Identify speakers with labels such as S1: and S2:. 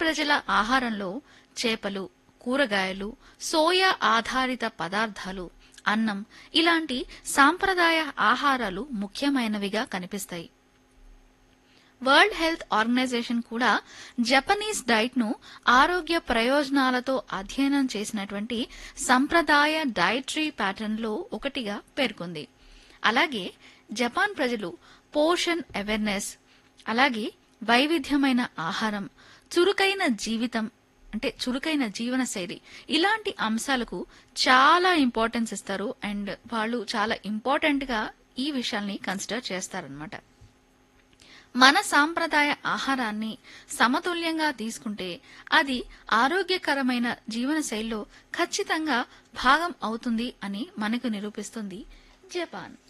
S1: ప్రజల ఆహారంలో చేపలు కూరగాయలు సోయా ఆధారిత పదార్థాలు అన్నం ఇలాంటి సాంప్రదాయ ఆహారాలు ముఖ్యమైనవిగా కనిపిస్తాయి వరల్డ్ హెల్త్ ఆర్గనైజేషన్ కూడా జపనీస్ డైట్ ను ఆరోగ్య ప్రయోజనాలతో అధ్యయనం చేసినటువంటి సంప్రదాయ డైటరీ ప్యాటర్న్ లో ఒకటిగా పేర్కొంది అలాగే జపాన్ ప్రజలు పోషన్ అవేర్నెస్ అలాగే వైవిధ్యమైన ఆహారం చురుకైన జీవితం అంటే చురుకైన జీవన శైలి ఇలాంటి అంశాలకు చాలా ఇంపార్టెన్స్ ఇస్తారు అండ్ వాళ్ళు చాలా ఇంపార్టెంట్ గా ఈ విషయాల్ని కన్సిడర్ చేస్తారనమాట మన సాంప్రదాయ ఆహారాన్ని సమతుల్యంగా తీసుకుంటే అది ఆరోగ్యకరమైన జీవన శైలిలో ఖచ్చితంగా భాగం అవుతుంది అని మనకు నిరూపిస్తుంది జపాన్